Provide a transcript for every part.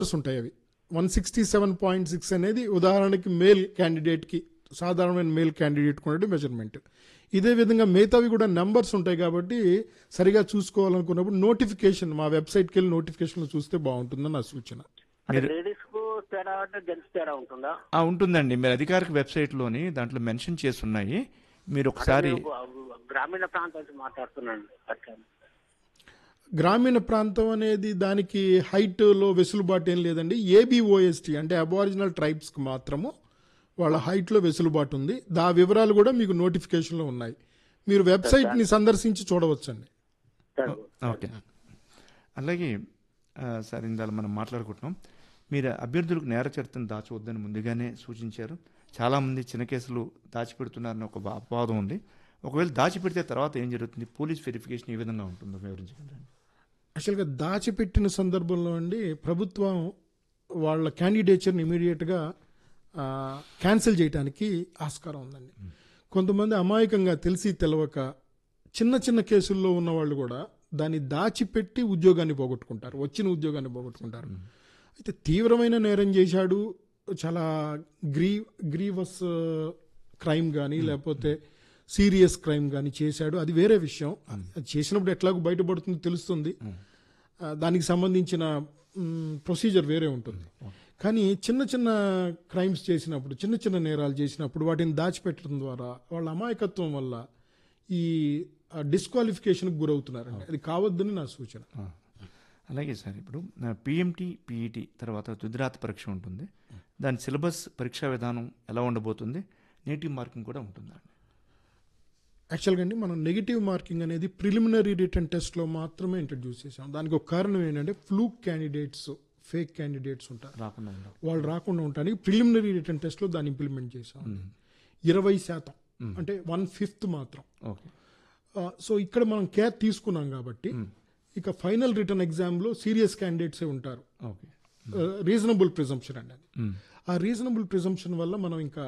ఉంటాయి అవి one sixty seven point six అనేది ఉదాహరణకి మేల్ క్యాండిడేట్కి సాధారణమైన మేల్ క్యాండిడేట్ ఉండే మెజర్మెంట్ ఇదే విధంగా మిగతావి కూడా నెంబర్స్ ఉంటాయి కాబట్టి సరిగా చూసుకోవాలనుకున్నప్పుడు నోటిఫికేషన్ మా వెబ్సైట్కి వెళ్ళి నోటిఫికేషన్లు చూస్తే బాగుంటుందని నా సూచన అంటే మీరు- లేడీస్ కు తేడా అంటే జెంట్స్ తేడా ఉంటుందా ఆ, ఉంటుందండి మీరు అధికారిక వెబ్సైట్లోని దాంట్లో మెన్షన్ చేసి ఉన్నాయి మీరు ఒకసారి నేను గ్రామీణ ప్రాంతం నుంచి మాట్లాడుతున్నాను అట్లా గ్రామీణ ప్రాంతం అనేది దానికి హైట్లో వెసులుబాటు ఏం లేదండి ఏబిఓఎస్టీ అంటే అబారిజినల్ ట్రైబ్స్కి మాత్రము వాళ్ళ హైట్లో వెసులుబాటు ఉంది దా వివరాలు కూడా మీకు నోటిఫికేషన్లో ఉన్నాయి మీరు వెబ్సైట్ని సందర్శించి చూడవచ్చండి సరే ఓకే అలాగే ఆ, సార్ ఇందాక మనం మాట్లాడుకుంటున్నాం మీరు అభ్యర్థులకు నేర చరిత్రను దాచవద్దని ముందుగానే సూచించారు చాలామంది చిన్న కేసులు దాచిపెడుతున్నారని ఒక బా- అపవాదం ఉంది ఒకవేళ దాచిపెడితే తర్వాత ఏం జరుగుతుంది పోలీస్ వెరిఫికేషన్ ఏ విధంగా ఉంటుందో వివరించగలరండి యాక్చువల్గా దాచిపెట్టిన సందర్భంలో అండి ప్రభుత్వం వాళ్ళ క్యాండిడేచర్ని ఇమీడియట్గా క్యాన్సిల్ చేయడానికి ఆస్కారం ఉందండి కొంతమంది అమాయకంగా తెలిసి తెలవక చిన్న చిన్న కేసుల్లో ఉన్న వాళ్ళు కూడా దాన్ని దాచిపెట్టి ఉద్యోగాన్ని పోగొట్టుకుంటారు వచ్చిన ఉద్యోగాన్ని పోగొట్టుకుంటారు అయితే తీవ్రమైన నేరం చేశాడు చాలా గ్రీ గ్రీవస్ క్రైమ్ కానీ లేకపోతే సీరియస్ క్రైమ్ కానీ చేశాడు అది వేరే విషయం అది చేసినప్పుడు ఎట్లాగో బయటపడుతుంది తెలుస్తుంది ఆ, దానికి సంబంధించిన ప్రొసీజర్ వేరే ఉంటుంది కానీ చిన్న చిన్న క్రైమ్స్ చేసినప్పుడు చిన్న చిన్న నేరాలు చేసినప్పుడు వాటిని దాచిపెట్టడం ద్వారా వాళ్ళ అమాయకత్వం వల్ల ఈ డిస్క్వాలిఫికేషన్కి గురవుతున్నారండి అది కావద్దని నా సూచన ఆ. అలాగే సార్ ఇప్పుడు పిఎంటి పిఈటి తర్వాత తుదిరాత పరీక్ష ఉంటుంది దాని సిలబస్ పరీక్షా విధానం ఎలా ఉండబోతుంది నేటివ్ మార్కింగ్ కూడా ఉంటుందా యాక్చువల్గా అండి మనం నెగిటివ్ మార్కింగ్ అనేది ప్రిలిమినరీ రిటర్న్ టెస్ట్లో మాత్రమే ఇంట్రడ్యూస్ చేసాం దానికి ఒక కారణం ఏంటంటే ఫ్లూక్ క్యాండిడేట్స్ ఫేక్ క్యాండిడేట్స్ ఉంటారు రాకుండా ఉండవు వాళ్ళు రాకుండా ఉండడానికి ప్రిలిమినరీ రిటర్న్ టెస్ట్లో దాన్ని ఇంప్లిమెంట్ చేసాం ఇరవై శాతం అంటే వన్ ఫిఫ్త్ మాత్రం ఓకే ఆ, సో ఇక్కడ మనం కేర్ తీసుకున్నాం కాబట్టి ఇక ఫైనల్ రిటర్న్ ఎగ్జామ్లో సీరియస్ క్యాండిడేట్సే ఉంటారు ఓకే రీజనబుల్ ప్రిజంప్షన్ అండి అది ఆ రీజనబుల్ ప్రిజంప్షన్ వల్ల మనం ఇంకా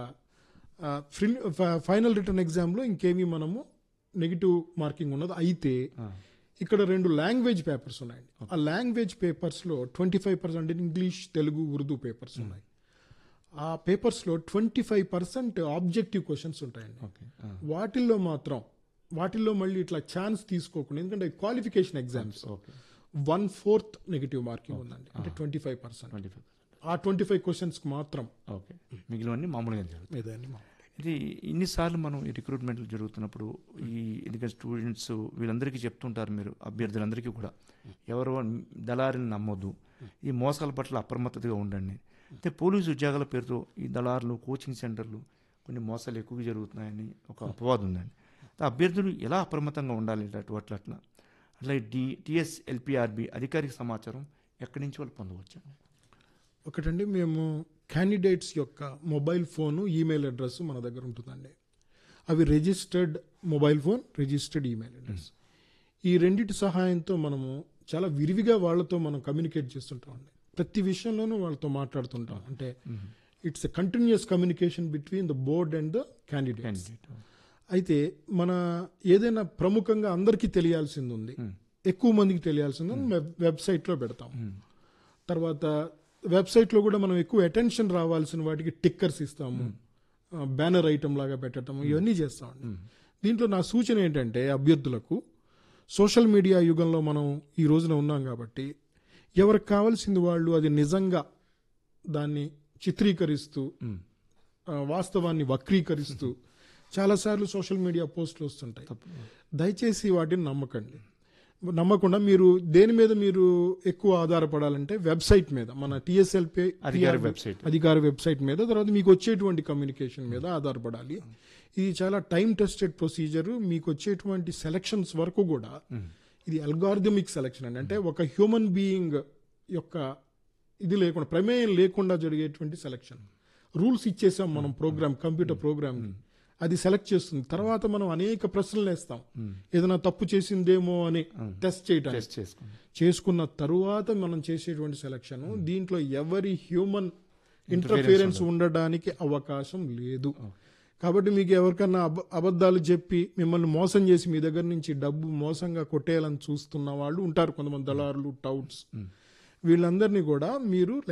ఫైనల్ రిటర్న్ ఎగ్జామ్లో ఇంకేమీ మనము నెగిటివ్ మార్కింగ్ ఉన్నది అయితే ఇక్కడ రెండు లాంగ్వేజ్ పేపర్స్ ఉన్నాయండి ఆ లాంగ్వేజ్ పేపర్స్లో twenty five percent English Telugu Urdu papers ఉన్నాయి ఆ పేపర్స్లో twenty five percent objective questions ఉంటాయండి ఓకే వాటిల్లో మాత్రం వాటిల్లో మళ్ళీ ఇట్లా ఛాన్స్ తీసుకోకుండా ఎందుకంటే qualification exams okay one fourth negative marking ఉందండి అంటే twenty five percent twenty five ఆ ట్వంటీ ఫైవ్ క్వశ్చన్స్కి మాత్రం ఓకే మిగిలినవన్నీ మామూలుగా జరుగుతుంది ఇదని మా- ఇది ఇన్నిసార్లు మనం ఈ రిక్రూట్మెంట్లు జరుగుతున్నప్పుడు ఈ ఎందుకంటే స్టూడెంట్స్ వీళ్ళందరికీ చెప్తుంటారు మీరు అభ్యర్థులందరికీ కూడా ఎవరు దళారిని నమ్మొద్దు ఈ మోసాల పట్ల అప్రమత్తతగా ఉండండి అయితే పోలీసు ఉద్యోగాల పేరుతో ఈ దళారులు కోచింగ్ సెంటర్లు కొన్ని మోసాలు ఎక్కువగా జరుగుతున్నాయని ఒక అపవాదం ఉందండి అయితే అభ్యర్థులు ఎలా అప్రమత్తంగా ఉండాలి అటు అట్లా అట్లా అట్లా డి టిఎస్ ఎల్పిఆర్బి అధికారిక సమాచారం ఎక్కడి నుంచి వాళ్ళు పొందవచ్చు ఒకటండి మేము క్యాండిడేట్స్ యొక్క మొబైల్ ఫోను ఈమెయిల్ అడ్రస్ మన దగ్గర ఉంటుందండి అవి registered mobile phone registered email address ఈ రెండింటి సహాయంతో మనము చాలా విరివిగా వాళ్ళతో మనం కమ్యూనికేట్ చేస్తుంటామండి ప్రతి విషయంలోనూ వాళ్ళతో మాట్లాడుతుంటాం అంటే it's a continuous communication between the board and the candidates అయితే మన ఏదైనా ప్రముఖంగా అందరికీ తెలియాల్సింది ఉంది ఎక్కువ మందికి తెలియాల్సింది ఉంది వెబ్ వెబ్సైట్లో పెడతాం తర్వాత వెబ్సైట్లో కూడా మనం ఎక్కువ అటెన్షన్ రావాల్సిన వాటికి టిక్కర్స్ ఇస్తాము బ్యానర్ ఐటమ్ లాగా పెట్టడం ఇవన్నీ చేస్తామండి దీంట్లో నా సూచన ఏంటంటే అభ్యర్థులకు సోషల్ మీడియా యుగంలో మనం ఈ రోజున ఉన్నాం కాబట్టి ఎవరికి కావాల్సింది వాళ్ళు అది నిజంగా దాన్ని చిత్రీకరిస్తూ ఆ, వాస్తవాన్ని వక్రీకరిస్తూ చాలాసార్లు సోషల్ మీడియా పోస్టులు వస్తుంటాయి దయచేసి వాటిని నమ్మకండి నమ్మకుండా మీరు దేని మీద మీరు ఎక్కువ ఆధారపడాలంటే వెబ్సైట్ మీద మన టిఎస్ఎల్పి అధికారిక వెబ్సైట్. అధికార వెబ్సైట్ మీద తర్వాత మీకు వచ్చేటువంటి కమ్యూనికేషన్ మీద ఆధారపడాలి ఇది చాలా టైం టెస్టెడ్ ప్రొసీజర్ మీకు వచ్చేటువంటి సెలక్షన్స్ వరకు కూడా ఇది అల్గారిథమిక్ సెలక్షన్ అండి అంటే ఒక హ్యూమన్ బీయింగ్ యొక్క ఇది లేకుండా ప్రమేయం లేకుండా జరిగేటువంటి సెలక్షన్ రూల్స్ ఇచ్చేసాం మనం ప్రోగ్రామ్ కంప్యూటర్ ప్రోగ్రామ్ అది సెలెక్ట్ చేస్తుంది తర్వాత మనం అనేక ప్రశ్నలు వేస్తాం ఏదైనా తప్పు చేసిందేమో అని టెస్ట్ చేయడానికి టెస్ట్ చేసుకోండి చేసుకున్న తరువాత మనం చేసేటువంటి సెలక్షన్ దీంట్లో ఎవరి హ్యూమన్ ఇంటర్ఫిరెన్స్ ఉండడానికి అవకాశం లేదు కాబట్టి మీకు ఎవరికన్నా అబ- అబద్ధాలు చెప్పి మిమ్మల్ని మోసం చేసి మీ దగ్గర నుంచి డబ్బు మోసంగా కొట్టేయాలని చూస్తున్న వాళ్ళు ఉంటారు కొంతమంది దళారులు టౌట్స్ వీళ్ళందరినీ కూడా మీరు